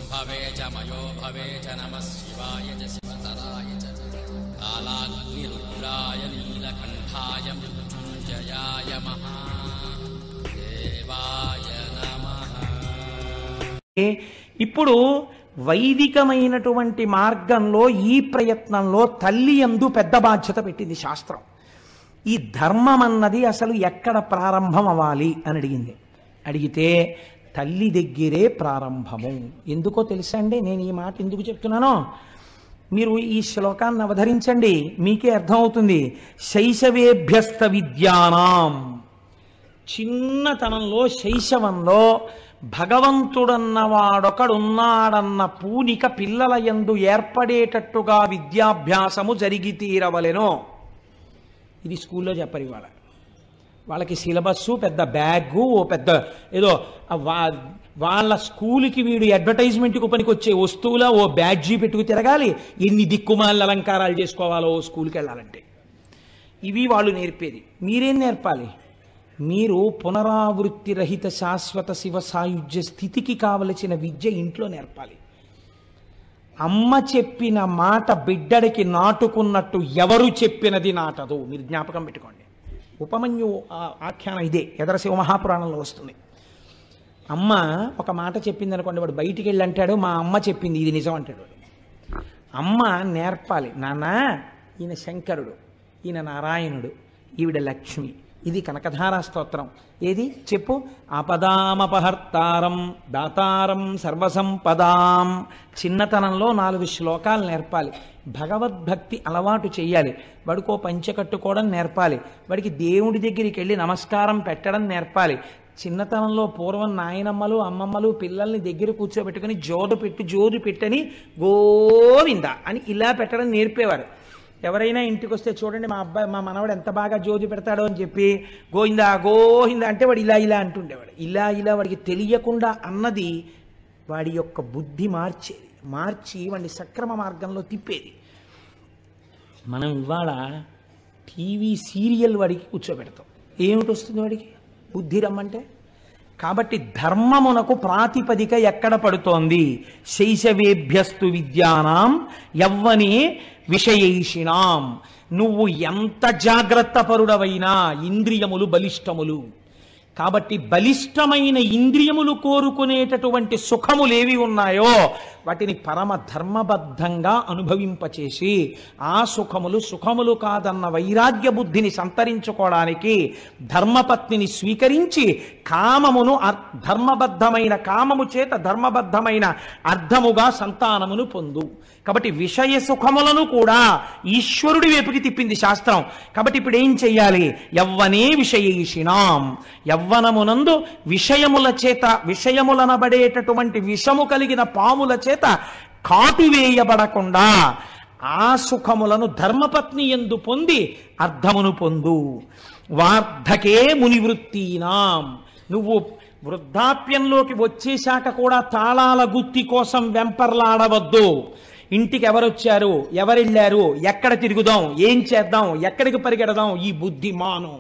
శంభవే చ మయో భవే చ నమ శివాయ చ శివతరాయ చ కాలాగ్నిరుద్రాయ నీలకంఠాయ మృత్యుంజయాయ మహా దేవాయ నమః ఇప్పుడు వైదికమైనటువంటి మార్గంలో ఈ ప్రయత్నంలో తల్లి ఎందు పెద్ద బాధ్యత పెట్టింది శాస్త్రం ఈ ధర్మం అన్నది అసలు ఎక్కడ ప్రారంభం అవ్వాలి అని అడిగింది అడిగితే తల్లి దగ్గరే ప్రారంభము ఎందుకో తెలుసా అండి నేను ఈ మాట ఎందుకు చెప్తున్నానో మీరు ఈ శ్లోకాన్ని అవధరించండి మీకే అర్థమవుతుంది శైశవేభ్యస్త విద్యానాం చిన్నతనంలో శైశవంలో భగవంతుడన్నవాడొకడున్నాడన్న పూనిక పిల్లల యందు ఏర్పడేటట్టుగా విద్యాభ్యాసము జరిగి తీరవలెను ఇది స్కూల్లో చెప్పరు ఇవాళ వాళ్ళకి సిలబస్సు పెద్ద బ్యాగు ఓ పెద్ద ఏదో ఆ వా- వాళ్ళ స్కూల్కి వీడు అడ్వర్టైజ్మెంట్కి పనికొచ్చే వస్తువుల ఓ బ్యాడ్జీ పెట్టుకు తిరగాలి ఎన్ని దిక్కుమాల అలంకారాలు చేసుకోవాలో ఓ స్కూల్కి వెళ్ళాలంటే ఇవి వాళ్ళు నేర్పేది మీరేం నేర్పాలి మీరు పునరావృత్తి రహిత శాశ్వత శివ సాయుధ్య స్థితికి కావలసిన విద్య ఇంట్లో నేర్పాలి అమ్మ చెప్పిన మాట బిడ్డడికి నాటుకున్నట్టు ఎవరు చెప్పినది నాటదు మీరు జ్ఞాపకం పెట్టుకోండి ఉపమన్యు ఆ- ఆఖ్యానం ఇదే ఎదర శివ మహాపురాణంలో వస్తుంది అమ్మ ఒక మాట చెప్పింది అనుకోండి వాడు బయటికి వెళ్ళి అంటాడు మా అమ్మ చెప్పింది ఇది నిజం అంటాడు వాడు అమ్మ నేర్పాలి నాన్న ఈయన శంకరుడు ఈయన నారాయణుడు ఈవిడ లక్ష్మి ఇది కనకధారా స్తోత్రం ఏది చెప్పు ఆపదామపహర్తారం దాతారం సర్వసంపదాం చిన్నతనంలో నాలుగు శ్లోకాలు నేర్పాలి భగవద్భక్తి అలవాటు చేయాలి వాడికో పంచె కట్టుకోవడం నేర్పాలి వాడికి దేవుడి దగ్గరికి వెళ్ళి నమస్కారం పెట్టడం నేర్పాలి చిన్నతనంలో పూర్వం నాయనమ్మలు అమ్మమ్మలు పిల్లల్ని దగ్గర కూర్చోబెట్టుకుని జోడు పెట్టి జోరు పెట్టని గోవింద అని ఇలా పెట్టడం నేర్పేవారు ఎవరైనా ఇంటికి వస్తే చూడండి మా అబ్బాయి మా మనవడు ఎంత బాగా జోజు పెడతాడో అని చెప్పి గోయిందా గోహిందా అంటే వాడు ఇలా ఇలా అంటుండేవాడు ఇలా ఇలా వాడికి తెలియకుండా అన్నది వాడి యొక్క బుద్ధి మార్చేది మార్చి వాడిని సక్రమ మార్గంలో తిప్పేది మనం ఇవాళ టీవీ సీరియల్ వాడికి కూర్చోబెడతాం ఏమిటి వస్తుంది వాడికి బుద్ధి రమ్మంటే కాబట్టి ధర్మమునకు ప్రాతిపదిక ఎక్కడ పడుతోంది శైశవేభ్యస్తు విద్యానాం యవ్వనే విషయేషిణాం నువ్వు ఎంత జాగ్రత్త పరుడవైనా ఇంద్రియములు బలిష్టములు కాబట్టి బలిష్టమైన ఇంద్రియములు కోరుకునేటటువంటి సుఖములేవి ఉన్నాయో వాటిని పరమ ధర్మబద్ధంగా అనుభవింపచేసి ఆ సుఖములు సుఖములు కాదన్న వైరాగ్య బుద్ధిని సంతరించుకోవడానికి ధర్మపత్నిని స్వీకరించి కామమును అర్- ధర్మబద్ధమైన కామము చేత ధర్మబద్ధమైన అర్థముగా సంతానమును పొందు కాబట్టి విషయ సుఖములను కూడా ఈశ్వరుడి వైపుకి తిప్పింది శాస్త్రం కాబట్టి ఇప్పుడు ఏం చెయ్యాలి యవ్వనే విషయేషిణాం యవ్వనమునందు విషయముల చేత విషయములనబడేటటువంటి విషము కలిగిన పాముల చేత కాటు వేయబడకుండా ఆ సుఖములను ధర్మపత్ని ఎందు పొంది అర్థమును పొందు వార్ధకే మునివృత్తీనాం నువ్వు వృద్ధాప్యంలోకి వచ్చేశాక కూడా తాళాల గుత్తి కోసం వెంపర్లాడవద్దు ఇంటికి ఎవరొచ్చారు ఎవరెళ్ళారు ఎక్కడ తిరుగుదాం ఏం చేద్దాం ఎక్కడికి పరిగెడదాం ఈ బుద్ధి మాను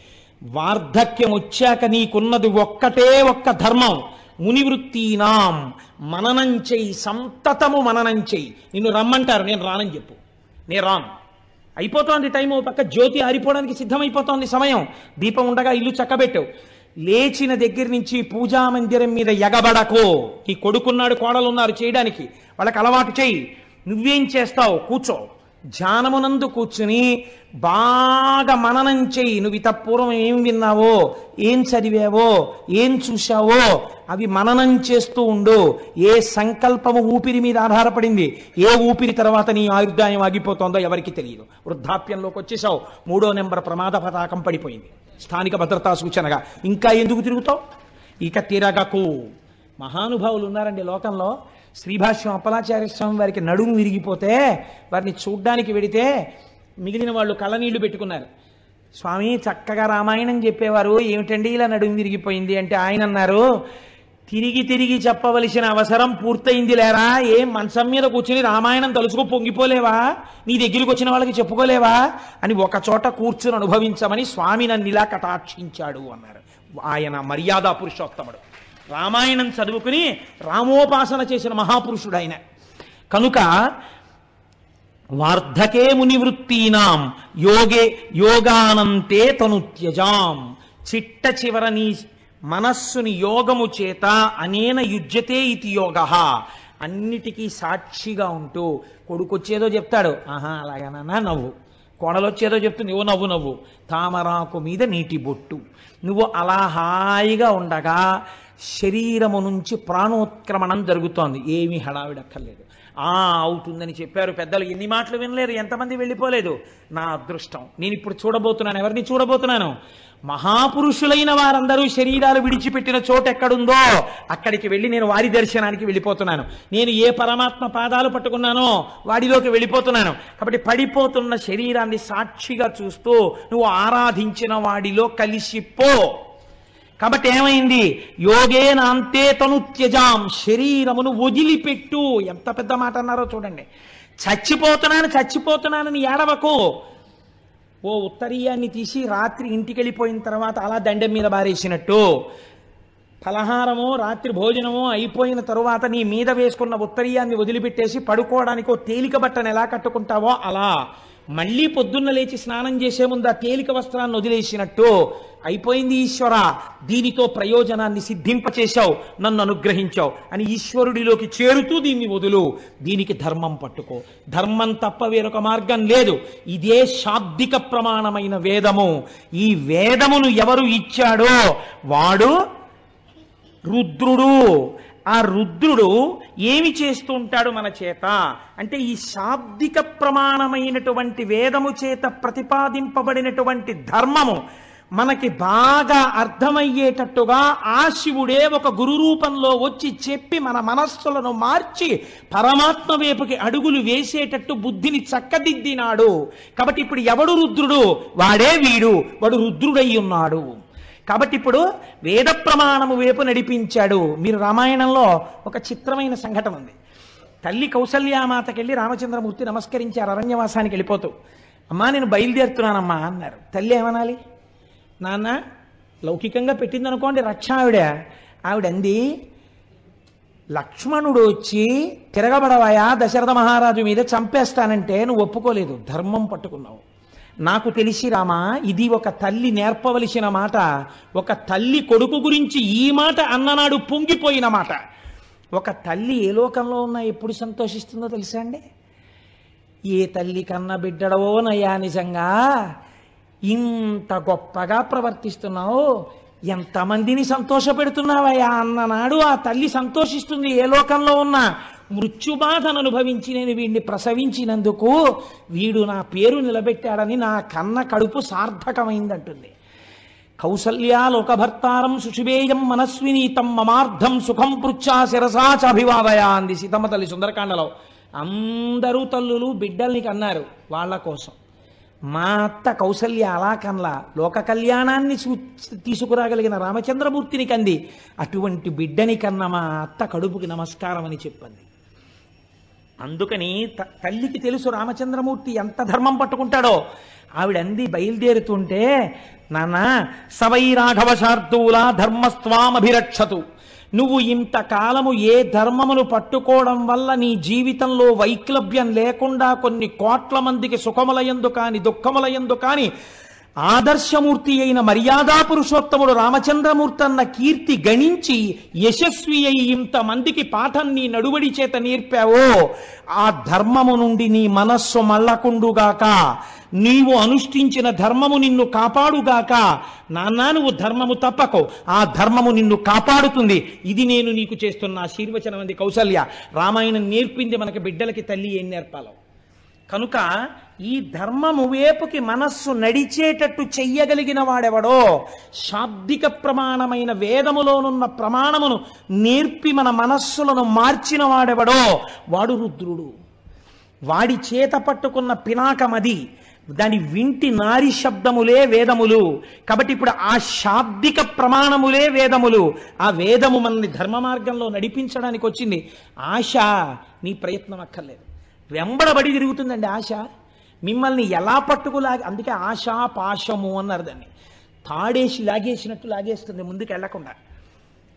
వార్ధక్యం వచ్చాక నీకున్నది ఒక్కటే ఒక్క ధర్మం మునివృత్తీనాం మననం చెయ్యి సంతతము మననం చెయ్యి నిన్ను రమ్మంటారు నేను రానని చెప్పు నేను రాను అయిపోతోంది టైం ఓ పక్క జ్యోతి ఆరిపోవడానికి సిద్ధమైపోతోంది సమయం దీపం ఉండగా ఇల్లు చక్కబెట్టావు లేచిన దగ్గర నుంచి పూజా మందిరం మీద ఎగబడకో నీ కొడుకున్నాడు కోడలున్నారు చేయడానికి వాళ్ళకి అలవాటు చేయి నువ్వేం చేస్తావు కూర్చో ధ్యానమునందు కూర్చుని బాగా మననం చెయ్యి నువ్వు ఇత పూర్వం ఏం విన్నావో ఏం చదివావో ఏం చూశావో అవి మననం చేస్తూ ఉండు ఏ సంకల్పము ఊపిరి మీద ఆధారపడింది ఏ ఊపిరి తర్వాత నీ ఆయుర్దాయం ఆగిపోతుందో ఎవరికి తెలియదు వృద్ధాప్యంలోకి వచ్చేసావు మూడో నెంబర్ ప్రమాద పతాకం పడిపోయింది స్థానిక భద్రతా సూచనగా ఇంకా ఎందుకు తిరుగుతావు ఇక తిరగకు మహానుభావులు ఉన్నారండి లోకంలో శ్రీభాష్యం అప్పలాచార్య స్వామి వారికి నడుము విరిగిపోతే వారిని చూడ్డానికి వెడితే మిగిలిన వాళ్ళు కళ్ళనీళ్లు పెట్టుకున్నారు స్వామి చక్కగా రామాయణం చెప్పేవారు ఏమిటండి ఇలా నడుము విరిగిపోయింది అంటే ఆయన అన్నారు తిరిగి తిరిగి చెప్పవలసిన అవసరం పూర్తయింది లేరా ఏం మంచం మీద కూర్చుని రామాయణం తలుచుకో పొంగిపోలేవా నీ దగ్గరికి వచ్చిన వాళ్ళకి చెప్పుకోలేవా అని ఒక చోట కూర్చుని అనుభవించమని స్వామి నన్ను ఇలా కటాక్షించాడు అన్నారు ఆయన మర్యాద పురుషోత్తముడు రామాయణం చదువుకుని రామోపాసన చేసిన మహాపురుషుడు ఆయన కనుక వార్ధకే మునివృత్తీనాం యోగే యోగానంతే తను త్యజాం చిట్ట చివర నీ మనస్సుని యోగము చేత అనేన యుజ్యతే ఇది యోగ అన్నిటికీ సాక్షిగా ఉంటూ కొడుకొచ్చేదో చెప్తాడు ఆహా అలాగేనా నవ్వు కోడలొచ్చేదో చెప్తుంది ఓ నవ్వు నవ్వు తామరాకు మీద నీటి బొట్టు నువ్వు అలా హాయిగా ఉండగా శరీరము నుంచి ప్రాణోత్క్రమణం జరుగుతోంది ఏమీ హడావిడక్కర్లేదు ఆ అవుతుందని చెప్పారు పెద్దలు ఎన్ని మాటలు వినలేరు ఎంతమంది వెళ్ళిపోలేదు నా అదృష్టం నేను ఇప్పుడు చూడబోతున్నాను ఎవరిని చూడబోతున్నాను మహాపురుషులైన వారందరూ శరీరాలు విడిచిపెట్టిన చోటు ఎక్కడుందో అక్కడికి వెళ్ళి నేను వారి దర్శనానికి వెళ్ళిపోతున్నాను నేను ఏ పరమాత్మ పాదాలు పట్టుకున్నానో వాడిలోకి వెళ్ళిపోతున్నాను కాబట్టి పడిపోతున్న శరీరాన్ని సాక్షిగా చూస్తూ నువ్వు ఆరాధించిన వాడిలో కలిసిపో కాబట్టి ఏమైంది యోగేనాంతే తను త్యజాం శరీరమును వదిలిపెట్టు ఎంత పెద్ద మాట అన్నారో చూడండి చచ్చిపోతున్నాను చచ్చిపోతున్నానని ఏడవకు ఓ ఉత్తరీయాన్ని తీసి రాత్రి ఇంటికి వెళ్ళిపోయిన తర్వాత అలా దండెం మీద బారేసినట్టు ఫలహారమో రాత్రి భోజనమో అయిపోయిన తరువాత నీ మీద వేసుకున్న ఉత్తరీయాన్ని వదిలిపెట్టేసి పడుకోవడానికి ఓ తేలిక బట్టను ఎలా కట్టుకుంటావో అలా మళ్ళీ పొద్దున్న లేచి స్నానం చేసే ముందు ఆ తేలిక వస్త్రాన్ని వదిలేసినట్టు అయిపోయింది ఈశ్వర దీనితో ప్రయోజనాన్ని సిద్ధింపచేశావు నన్ను అనుగ్రహించావు అని ఈశ్వరుడిలోకి చేరుతూ దీన్ని వదులు దీనికి ధర్మం పట్టుకో ధర్మం తప్ప వేరొక మార్గం లేదు ఇదే శాబ్దిక ప్రమాణమైన వేదము ఈ వేదమును ఎవరు ఇచ్చాడో వాడు రుద్రుడు ఆ రుద్రుడు ఏమి చేస్తూ ఉంటాడు మన చేత అంటే ఈ శాబ్దిక ప్రమాణమైనటువంటి వేదము చేత ప్రతిపాదింపబడినటువంటి ధర్మము మనకి బాగా అర్థమయ్యేటట్టుగా ఆ శివుడే ఒక గురు రూపంలో వచ్చి చెప్పి మన మనస్సులను మార్చి పరమాత్మ వైపుకి అడుగులు వేసేటట్టు బుద్ధిని చక్కదిద్దినాడు కాబట్టి ఇప్పుడు ఎవడు రుద్రుడు వాడే వీడు వాడు రుద్రుడై ఉన్నాడు కాబట్టి ఇప్పుడు వేద ప్రమాణము వైపు నడిపించాడు మీరు రామాయణంలో ఒక చిత్రమైన సంఘటన ఉంది తల్లి కౌసల్యామాతకెళ్ళి రామచంద్రమూర్తి నమస్కరించారు అరణ్యవాసానికి వెళ్ళిపోతూ అమ్మా నేను బయలుదేరుతున్నానమ్మా అన్నారు తల్లి ఏమనాలి నాన్న లౌకికంగా పెట్టింది అనుకోండి రక్ష ఆవిడ ఆవిడ అంది లక్ష్మణుడు వచ్చి తిరగబడవాయా దశరథ మహారాజు మీద చంపేస్తానంటే నువ్వు ఒప్పుకోలేదు ధర్మం పట్టుకున్నావు నాకు తెలిసి రామా ఇది ఒక తల్లి నేర్పవలసిన మాట ఒక తల్లి కొడుకు గురించి ఈ మాట అన్ననాడు పొంగిపోయిన మాట ఒక తల్లి ఏ లోకంలో ఉన్నా ఎప్పుడు సంతోషిస్తుందో తెలుసా అండి ఏ తల్లి కన్న బిడ్డడవో నయ్యా నిజంగా ఇంత గొప్పగా ప్రవర్తిస్తున్నావు ఎంతమందిని సంతోషపెడుతున్నావయ్యా అన్ననాడు ఆ తల్లి సంతోషిస్తుంది ఏ లోకంలో ఉన్నా మృత్యుబాధను అనుభవించి నేను వీడిని ప్రసవించినందుకు వీడు నా పేరు నిలబెట్టాడని నా కన్న కడుపు సార్థకమైందంటుంది కౌసల్యా లోకభర్తారం సుషుభేయం మనస్వినీతం మమార్థం సుఖం పృచ్ఛా శిరసా చభివాదయా అంది సీతమ్మ తల్లి సుందరకాండలో అందరూ తల్లులు బిడ్డల్ని కన్నారు వాళ్ళ కోసం మా అత్త కౌసల్య అలా కన్లా లోక కళ్యాణాన్ని సూ- తీసుకురాగలిగిన రామచంద్రమూర్తిని కంది అటువంటి బిడ్డని కన్న మా అత్త కడుపుకి నమస్కారం అని చెప్పింది అందుకని త- తల్లికి తెలుసు రామచంద్రమూర్తి ఎంత ధర్మం పట్టుకుంటాడో ఆవిడ అంది బయలుదేరుతుంటే నాన్న సవై రాఘవ శార్దూల ధర్మస్వామభిరక్షతు నువ్వు ఇంతకాలము ఏ ధర్మమును పట్టుకోవడం వల్ల నీ జీవితంలో వైక్లభ్యం లేకుండా కొన్ని కోట్ల మందికి సుఖములయందు కాని దుఃఖములయందు కాని ఆదర్శమూర్తి అయిన మర్యాదా పురుషోత్తముడు రామచంద్రమూర్తి అన్న కీర్తి గణించి యశస్వి అయి ఇంతమందికి పాఠం నీ నడువడి చేత నేర్పావో ఆ ధర్మము నుండి నీ మనస్సు మళ్ళకుండుగాక నీవు అనుష్ఠించిన ధర్మము నిన్ను కాపాడుగాక నాన్నా నువ్వు ధర్మము తప్పకు ఆ ధర్మము నిన్ను కాపాడుతుంది ఇది నేను నీకు చేస్తున్న ఆశీర్వచనం అంది కౌసల్య రామాయణం నేర్పింది మనకి బిడ్డలకి తల్లి ఏం నేర్పాలో కనుక ఈ ధర్మము వేపుకి మనస్సు నడిచేటట్టు చెయ్యగలిగిన వాడెవడో శాబ్దిక ప్రమాణమైన వేదములోనున్న ప్రమాణమును నేర్పి మన మనస్సులను మార్చిన వాడెవడో వాడు రుద్రుడు వాడి చేత పట్టుకున్న పినాకమది దాని వింటి నారి శబ్దములే వేదములు కాబట్టి ఇప్పుడు ఆ శాబ్దిక ప్రమాణములే వేదములు ఆ వేదము మనల్ని ధర్మ మార్గంలో నడిపించడానికి వచ్చింది ఆశ నీ ప్రయత్నం అక్కర్లేదు వెంబడబడి తిరుగుతుందండి ఆశ మిమ్మల్ని ఎలా పట్టుకులాగి అందుకే ఆశా పాశము అన్నారు దాన్ని తాడేసి లాగేసినట్టు లాగేస్తుంది ముందుకు వెళ్లకుండా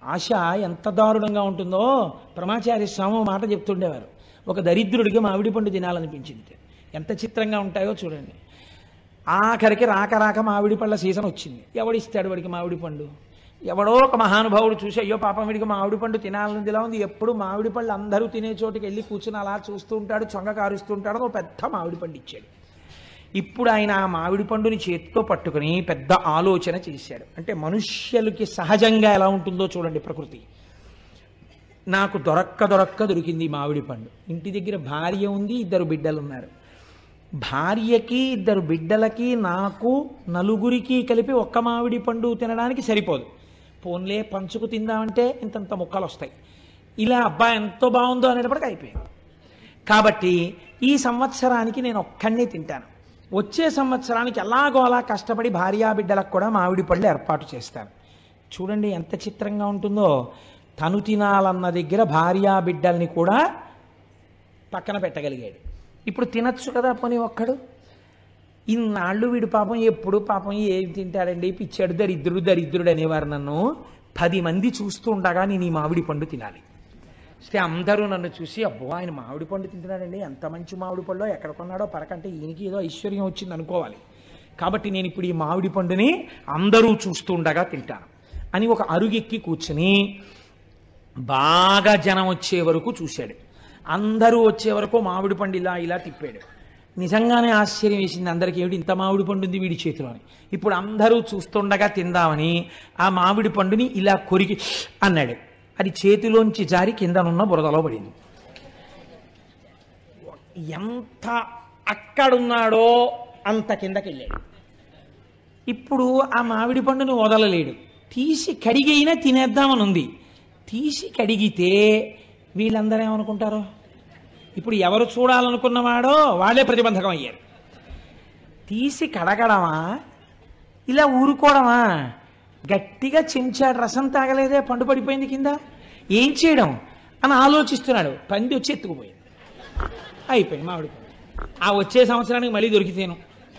ఆశ ఎంత దారుణంగా ఉంటుందో ప్రమాచార్య స్వామి ఓ మాట చెప్తుండేవారు ఒక దరిద్రుడికి మామిడి పండు తినాలనిపించింది ఎంత చిత్రంగా ఉంటాయో చూడండి ఆఖరికి రాక రాక మామిడి పళ్ళ సీజన్ వచ్చింది ఎవడిస్తాడు వాడికి మామిడి పండు ఎవడో ఒక మహానుభావుడు చూసి అయ్యో పాపం వీడికి మామిడి పండు తినాలని ఇలా ఉంది ఎప్పుడు మామిడి పళ్ళు అందరూ తినే చోటుకి వెళ్ళి కూర్చుని అలా చూస్తూ ఉంటాడు చొంగ కారుస్తూ ఉంటాడు అని ఒక పెద్ద మామిడి పండు ఇచ్చాడు ఇప్పుడు ఆయన ఆ మామిడి పండుని చేతితో పట్టుకుని పెద్ద ఆలోచన చేశాడు అంటే మనుష్యులకి సహజంగా ఎలా ఉంటుందో చూడండి ప్రకృతి నాకు దొరక్క దొరక్క దొరికింది ఈ మామిడి పండు ఇంటి దగ్గర భార్య ఉంది ఇద్దరు బిడ్డలు ఉన్నారు భార్యకి ఇద్దరు బిడ్డలకి నాకు నలుగురికి కలిపి ఒక్క మామిడి పండు తినడానికి సరిపోదు పోన్లే పంచుకు తిందామంటే ఇంతంత ముక్కలు వస్తాయి ఇలా అబ్బా ఎంతో బాగుందో అనేటప్పటికి అయిపోయింది కాబట్టి ఈ సంవత్సరానికి నేను ఒక్కడినే తింటాను వచ్చే సంవత్సరానికి ఎలాగో అలా కష్టపడి భార్యా బిడ్డలకు కూడా మామిడి పళ్ళు ఏర్పాటు చేస్తాను చూడండి ఎంత చిత్రంగా ఉంటుందో తను తినాలన్న దగ్గర భార్యా బిడ్డల్ని కూడా పక్కన పెట్టగలిగాడు ఇప్పుడు తినచ్చు కదా పోనీ ఒక్కడు ఇన్నాళ్ళు వీడు పాపం ఎప్పుడు పాపం ఏం తింటాడండి పిచ్చాడు దరిద్రుడు దరిద్రుడు అనేవారు నన్ను పది మంది చూస్తూ ఉండగా నేను ఈ మామిడి పండు తినాలి అయితే అందరూ నన్ను చూసి అబ్బో ఆయన మామిడి పండు తింటున్నాడండి ఎంత మంచి మామిడి పండు ఎక్కడ కొన్నాడో పరకంటే ఈయనకి ఏదో ఐశ్వర్యం వచ్చింది అనుకోవాలి కాబట్టి నేను ఇప్పుడు ఈ మామిడి పండుని అందరూ చూస్తూ ఉండగా తింటాను అని ఒక అరుగెక్కి కూర్చుని బాగా జనం వచ్చే వరకు చూశాడు అందరూ వచ్చే వరకు మామిడి పండు ఇలా ఇలా తిప్పాడు నిజంగానే ఆశ్చర్యం వేసింది అందరికీ ఏమిటి ఇంత మామిడి పండు ఉంది వీడి చేతిలో అని ఇప్పుడు అందరూ చూస్తుండగా తిందామని ఆ మామిడి పండుని ఇలా కొరికి అన్నాడు అది చేతిలోంచి జారి కిందనున్న బురదలో పడింది ఎంత అక్కడున్నాడో అంత కిందకి వెళ్ళాడు ఇప్పుడు ఆ మామిడి పండును వదలలేడు తీసి కడిగైనా తినేద్దామని ఉంది తీసి కడిగితే వీళ్ళందరూ ఏమనుకుంటారు ఇప్పుడు ఎవరు చూడాలనుకున్నవాడో వాళ్ళే ప్రతిబంధకం అయ్యారు తీసి కడగడమా ఇలా ఊరుకోవడమా గట్టిగా చెంచాడు రసం తాగలేదే పండు పడిపోయింది కింద ఏం చేయడం అని ఆలోచిస్తున్నాడు పంది వచ్చి ఎత్తుకుపోయింది అయిపోయింది మామిడి పండు ఆ వచ్చే సంవత్సరానికి మళ్ళీ దొరికితేను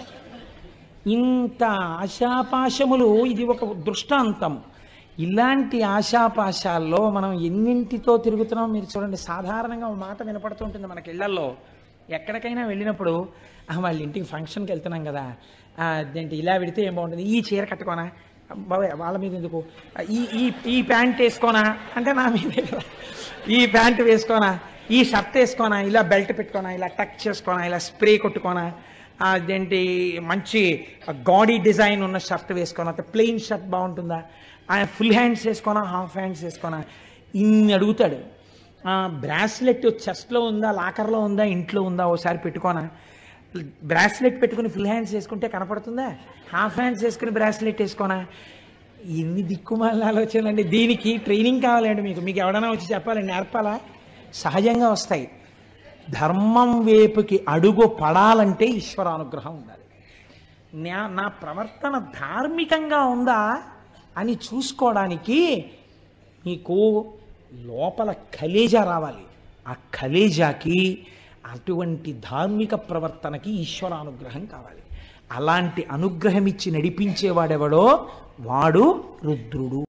ఇంత ఆశాపాశములు ఇది ఒక దృష్టాంతం ఇలాంటి ఆశాపాశాల్లో మనం ఎన్నింటితో తిరుగుతున్నాం మీరు చూడండి సాధారణంగా ఒక మాట వినపడుతూ ఉంటుంది మనకి ఇళ్లలో ఎక్కడికైనా వెళ్ళినప్పుడు "ఆ, వాళ్ళ ఇంటికి ఫంక్షన్కి వెళ్తున్నాం కదా ఆ, అదేంటి ఇలా పెడితే ఏం బాగుంటుంది ఈ చీర కట్టుకోనా బాబాయ్ వాళ్ళ మీద ఎందుకు ఆ, ఈ ఈ ఈ ప్యాంట్ వేసుకోనా అంటే నా మీదే కదా ఈ ప్యాంట్ వేసుకోనా ఈ షర్ట్ వేసుకోనా ఇలా బెల్ట్ పెట్టుకోనా ఇలా టక్ చేసుకోనా ఇలా స్ప్రే కొట్టుకోనా ఆ, అదేంటి మంచి గాడీ డిజైన్ ఉన్న షర్ట్ వేసుకోనా ప్లెయిన్ షర్ట్ బాగుంటుందా ఆయన ఫుల్ హ్యాండ్స్ వేసుకోనా హాఫ్ హ్యాండ్స్ వేసుకోనా ఇన్ని అడుగుతాడు బ్రాస్లెట్ చెస్ట్లో ఉందా లాకర్లో ఉందా ఇంట్లో ఉందా ఓసారి పెట్టుకోనా బ్రాస్లెట్ పెట్టుకుని ఫుల్ హ్యాండ్స్ వేసుకుంటే కనపడుతుందా హాఫ్ హ్యాండ్స్ వేసుకుని బ్రాస్లెట్ వేసుకోనా ఎన్ని దిక్కుమాల ఆలోచనలండి దీనికి ట్రైనింగ్ కావాలండి మీకు మీకు ఎవడైనా వచ్చి చెప్పాలండి నేర్పాలా సహజంగా వస్తాయి ధర్మం వైపుకి అడుగు పడాలంటే ఈశ్వరానుగ్రహం ఉండాలి నా నా ప్రవర్తన ధార్మికంగా ఉందా అని చూసుకోవడానికి మీకు లోపల కలేజా రావాలి ఆ కలేజాకి అటువంటి ధార్మిక ప్రవర్తనకి ఈశ్వరానుగ్రహం కావాలి అలాంటి అనుగ్రహం ఇచ్చి నడిపించేవాడెవడో వాడు రుద్రుడు